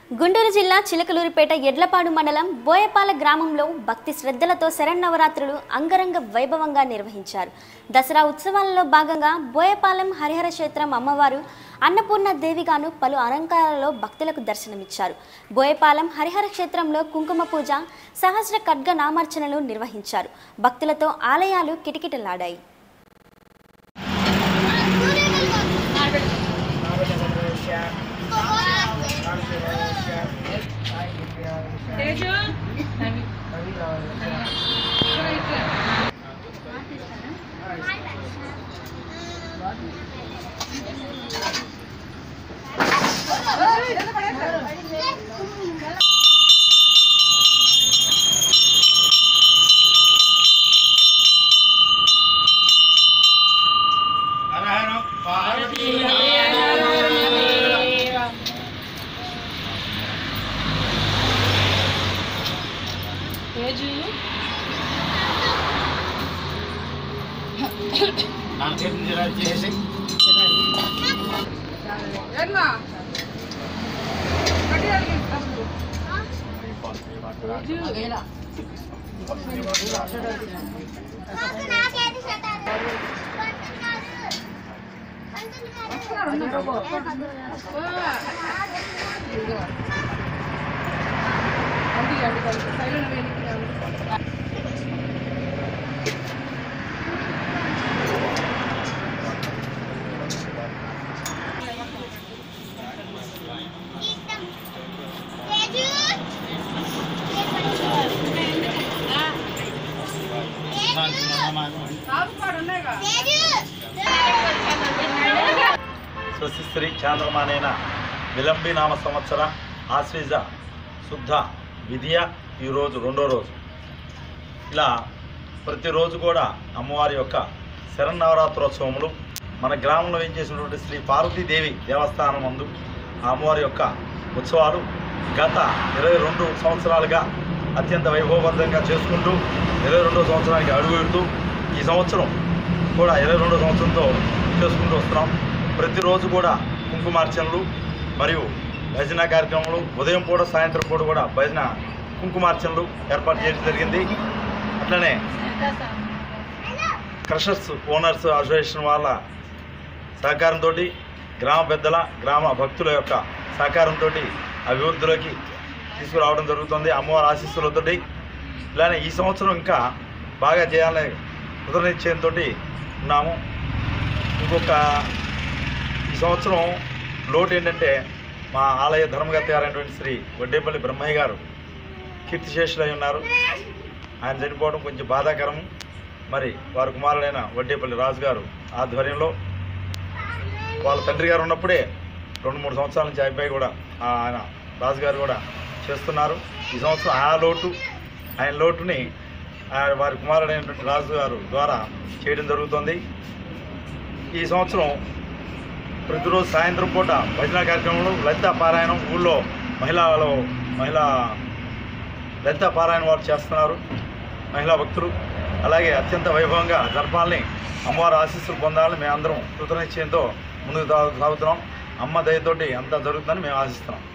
గుంటూరు జిల్లా చిలకలూరిపేట ఎడ్లపాడు మండలం బోయపాల గ్రామంలో భక్తి శ్రద్ధలతో శరన్నవరాత్రులు అంగరంగ వైభవంగా నిర్వహించారు దసరా ఉత్సవాలలో భాగంగా బోయపాలెం హరిహర క్షేత్రం అమ్మవారు అన్నపూర్ణ దేవిగాను పలు అలంకారాలలో భక్తులకు దర్శనమిచ్చారు బోయపాలెం హరిహర క్షేత్రంలో కుంకుమ పూజ సహస్ర ఖడ్గ నామార్చనలు నిర్వహించారు భక్తులతో ఆలయాలు కిటకిటలాడాయి తేజు తేజు ఎట్లా కట్టియాలి తమ్ముడు తేజు అండి అండి సైలెంట్ వేనికి సాగుపాడు ఉన్నాయిగా స్వస్తిశ్రీ చాంద్రమానైన విలంబి నామ సంవత్సర ఆశ్వీజ శుద్ధ విధియ ఈరోజు రెండో రోజు ఇలా ప్రతిరోజు కూడా అమ్మవారి యొక్క శరన్నవరాత్రోత్సవములు మన గ్రామంలో ఏం చేసినటువంటి శ్రీ పార్వతీదేవి దేవస్థానం నందు ఆ అమ్మవారి యొక్క ఉత్సవాలు గత ఇరవై రెండు సంవత్సరాలుగా అత్యంత వైభవబద్ధంగా చేసుకుంటూ ఇరవై రెండో సంవత్సరానికి అడుగు పెడుతూ ఈ సంవత్సరం కూడా ఇరవై రెండో సంవత్సరంతో చేసుకుంటూ వస్తున్నాం ప్రతిరోజు కూడా కుంకుమార్చనలు మరియు భజన కార్యక్రమాలు ఉదయం పూట సాయంత్రం పూట కూడా భజన కుంకుమార్చనలు ఏర్పాటు చేయడం జరిగింది అట్లనే క్రషర్స్ ఓనర్స్ అసోసియేషన్ వాళ్ళ సహకారంతో గ్రామ పెద్దల గ్రామ భక్తుల యొక్క సహకారంతో అభివృద్ధిలోకి తీసుకురావడం జరుగుతుంది అమ్మవారి ఆశీస్సులతోటి ఇలానే ఈ సంవత్సరం ఇంకా బాగా చేయాలని కృత నిశ్చయంతో ఉన్నాము ఇంకొక ఈ సంవత్సరం లోటు ఏంటంటే మా ఆలయ ధర్మగత గారైనటువంటి శ్రీ వడ్డేపల్లి బ్రహ్మయ్య గారు కీర్తిశేషులై ఉన్నారు ఆయన చనిపోవడం కొంచెం బాధాకరం మరి వారి కుమారుడైన వడ్డేపల్లి రాజు గారు ఆధ్వర్యంలో వాళ్ళ తండ్రి గారు ఉన్నప్పుడే రెండు మూడు సంవత్సరాల నుంచి అయిపోయి కూడా ఆ ఆయన రాజుగారు కూడా చేస్తున్నారు ఈ సంవత్సరం ఆ లోటు ఆయన లోటుని ఆ వారి కుమారుడైనటువంటి రాజు గారు ద్వారా చేయడం జరుగుతుంది ఈ సంవత్సరం ప్రతిరోజు సాయంత్రం పూట భజన కార్యక్రమంలో లలిత పారాయణం ఊళ్ళో మహిళలు మహిళా లలిత పారాయణ వారు చేస్తున్నారు మహిళా భక్తులు అలాగే అత్యంత వైభవంగా జరపాలని అమ్మవారి ఆశీస్సులు పొందాలని మేము అందరం కృతనిశ్చయంతో ముందుకు సాగుతున్నాం అమ్మ దయతోటి అంతా జరుగుతుందని మేము ఆశిస్తున్నాం